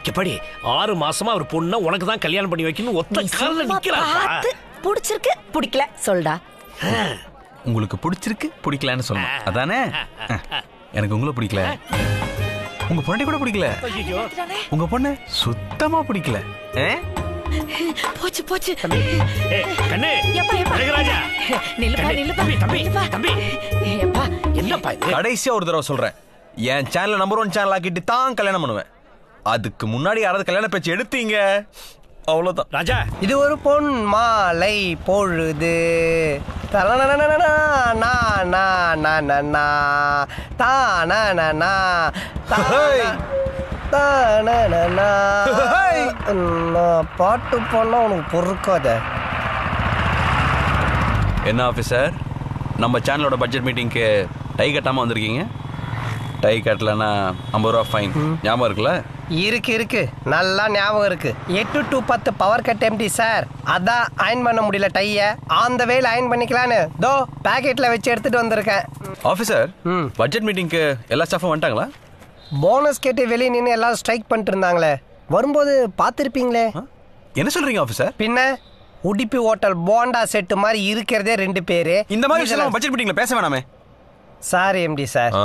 எப்படி ஆறு மாசமா அவர் பொண்ண உனக்கு தான் கல்யாணம் பண்ணி வைக்கணும் ஒத்த நீ காலில் சும்மா நிக்கிறாப்பா பார்த்து பிடிச்சிருக்கு பிடிக்கல சொல்டா உங்களுக்கு பிடிச்சிருக்கு பிடிக்கலன்னு சொல்லணும் அதானே எனக்கு உங்களை பிடிக்கல உங்க பொண்ணை கூட பிடிக்கல ஐயோ உங்க பொண்ணு சுத்தமா பிடிக்கல ஆ? போச்சு போச்சு ஏய், கண்ணு எப்பா, எப்பா. அழகுராஜா நில்லுப்பா, கண்ணு, நில்லுப்பா, தம்பி தம்பி நில்லுப்பா. தம்பி எப்பா என்னப்பா இது கடைசியா ஒரு தடவை சொல்றேன் என் சேனல் நம்பர் ஒன் சேனல் ஆக்கிட்டு தான் கல்யாணம் பண்ணுவேன் அதுக்கு முன்னாடி யாராவது கல்யாண பேச்சு எடுத்தீங்க அவ்வளவுதான் ராஜா இது ஒரு பொன் மாலை பொழுது தலனனனனனா, நா, நா, நா, நா, நா. தா, நா, நா, நா. தா, ஹேய். தா, நா, நா, நா. ஹேய். நான் பாட்டு பண்ணா உனக்கு பொறுக்காத என்ன ஆஃபீஸர் நம்ம சேனலோட பட்ஜெட் மீட்டிங்க்கு டை கட்டாம வந்திருக்கீங்க டை கட்டலன்னா ஐம்பது ரூபா ஃபைன் ஞாபகம் இருக்குல்ல இருக்கு இருக்கு நல்லா ஞாபகம் இருக்கு எட்டு டு பத்து பவர் கட் எம்டி சார் அதான் அயன் பண்ண முடியல டைய ஆன் த வேல அயன் பண்ணிக்கலான்னு தோ பாக்கெட்ல வச்சு எடுத்துட்டு வந்திருக்கேன் ஆஃபீஸர் ம். பட்ஜெட் மீட்டிங்க்கு எல்லா ஸ்டாஃபும் வந்துட்டாங்களா போனஸ் கேட்டு வெளியே நின்று எல்லாரும் ஸ்ட்ரைக் பண்ணிட்டு இருந்தாங்களே வரும்போது பார்த்துருப்பீங்களே ஆ? என்ன சொல்றீங்க ஆஃபீஸர் பின்ன உடுப்பி ஹோட்டல் போண்டா செட்டு மாதிரி இருக்கிறதே ரெண்டு பேரு இந்த மாதிரி விஷயம் பட்ஜெட் மீட்டிங்ல பேச வேணாமே சாரி எம்டி சார்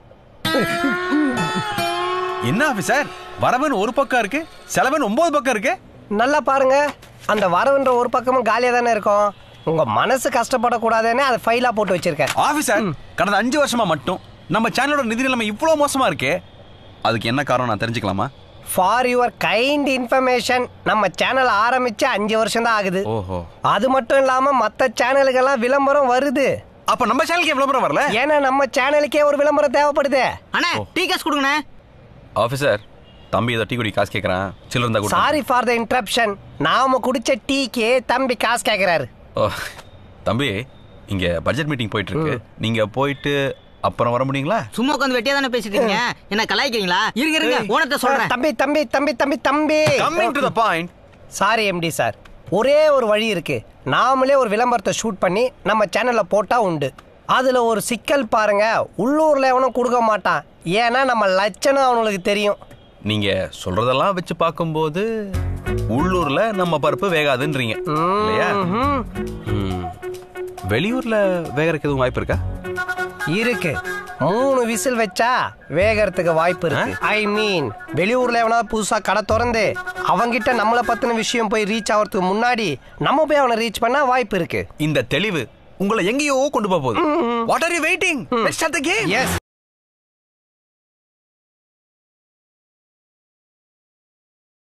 என்ன ஆஃபீஸர் வரவன் ஒரு பக்கம் இருக்கு செலவன் ஒன்பது பக்கம் இருக்கு நல்லா பாருங்க அந்த வரவுன்ற ஒரு பக்கமும் காலியா தானே இருக்கும் உங்க மனசு கஷ்டப்படக்கூடாதுன்னு அதை ஃபைலா போட்டு வச்சிருக்கேன் ஆஃபீஸர் கடந்த அஞ்சு வருஷமா மட்டும் நம்ம சேனலோட நிதி நிலைமை இவ்வளவு மோசமா இருக்கே அதுக்கு என்ன காரணம் நான் தெரிஞ்சுக்கலாமா ஃபார் யுவர் கைண்ட் இன்ஃபர்மேஷன் நம்ம சேனல் ஆரம்பிச்சு அஞ்சு வருஷம் தான் ஆகுது ஓஹோ அது மட்டும் இல்லாம மற்ற சேனலுக்கெல்லாம் விளம்பரம் வருது அப்ப நம்ம சேனலுக்கு விளம்பரம் வரல ஏன்னா நம்ம சேனலுக்கே ஒரு விளம்பரம் தேவைப்படுது அண்ணே டீ காசு கொடுங்கண்ணே ஆஃபீஸர் தம்பி ஏதோ டீ குடி காசு கேட்கறான் சில்லர் இருந்தா கூட சாரி ஃபார் த இன்ட்ரப்ஷன் நாம குடிச்ச டீக்கு தம்பி காசு கேக்குறாரு ஓ தம்பி இங்க பட்ஜெட் மீட்டிங் போயிட்டு இருக்கு நீங்க போயிட்டு அப்புறம் வர முடியுங்களா சும்மா உட்காந்து வெட்டியா தானே பேசிட்டு இருக்கீங்க என்ன கலாய்க்கிறீங்களா இருங்க இருங்க ஓனத்தை சொல்றேன் தம்பி தம்பி தம்பி தம்பி தம்பி coming to the point sorry MD sir ஒரே ஒரு வழி இருக்கு நாமளே ஒரு விளம்பரத்தை ஷூட் பண்ணி நம்ம சேனல்ல போட்டா உண்டு அதுல ஒரு சிக்கல் பாருங்க உள்ளூர்ல எவனும் கொடுக்க மாட்டான் ஏன்னா நம்ம லட்சணம் அவனுக்கு தெரியும் நீங்க சொல்றதெல்லாம் வச்சு பார்க்கும்போது உள்ளூர்ல நம்ம பருப்பு வேகாதுன்றீங்க இல்லையா ம்ஹும். ம். வெளியூர்ல வேகறதுக்கு எதுவும் வாய்ப்பு இருக்கா இருக்கு மூணு விசில் வச்சா வேகறதுக்கு வாய்ப்பு இருக்கு ஐ மீன் வெளியூர்ல எவனாவது புதுசா கடை திறந்து அவங்கிட்ட நம்மளை பத்தின விஷயம் போய் ரீச் ஆகிறதுக்கு முன்னாடி நம்ம போய் அவனை ரீச் பண்ணா வாய்ப்பு இருக்கு இந்த தெளிவு உங்களை எங்கேயோ கொண்டு போக போகுது what are you waiting let's start the game S